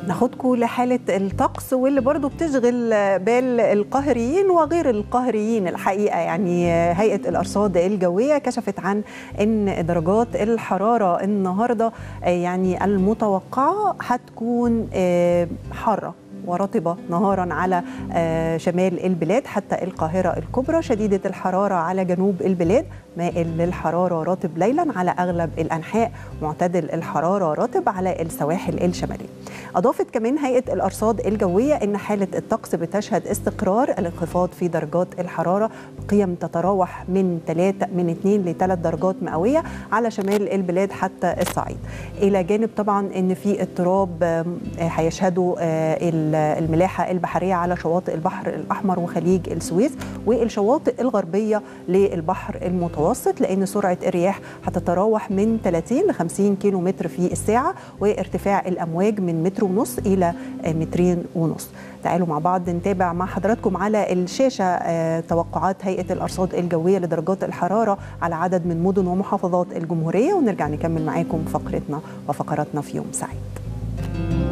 ناخدكم لحالة الطقس واللي برضو بتشغل بال القاهريين وغير القاهريين الحقيقة يعني هيئة الأرصاد الجوية كشفت عن أن درجات الحرارة النهاردة يعني المتوقعة هتكون حارة ورطبة نهارا على شمال البلاد حتى القاهرة الكبرى شديدة الحرارة على جنوب البلاد مائل للحرارة رطب ليلا على أغلب الأنحاء معتدل الحرارة رطب على السواحل الشمالية أضافت كمان هيئة الأرصاد الجوية أن حالة الطقس بتشهد استقرار الانخفاض في درجات الحرارة بقيم تتراوح من 3 من 2 ل 3 درجات مئوية على شمال البلاد حتى الصعيد إلى جانب طبعا أن في اضطراب هيشهده الملاحة البحرية على شواطئ البحر الأحمر وخليج السويس والشواطئ الغربية للبحر المتوسط لأن سرعة الرياح هتتراوح من 30 ل 50 كيلو متر في الساعة وارتفاع الأمواج من متر ونص إلى مترين ونص تعالوا مع بعض نتابع مع حضراتكم على الشاشة توقعات هيئة الأرصاد الجوية لدرجات الحرارة على عدد من مدن ومحافظات الجمهورية ونرجع نكمل معاكم فقرتنا وفقراتنا في يوم سعيد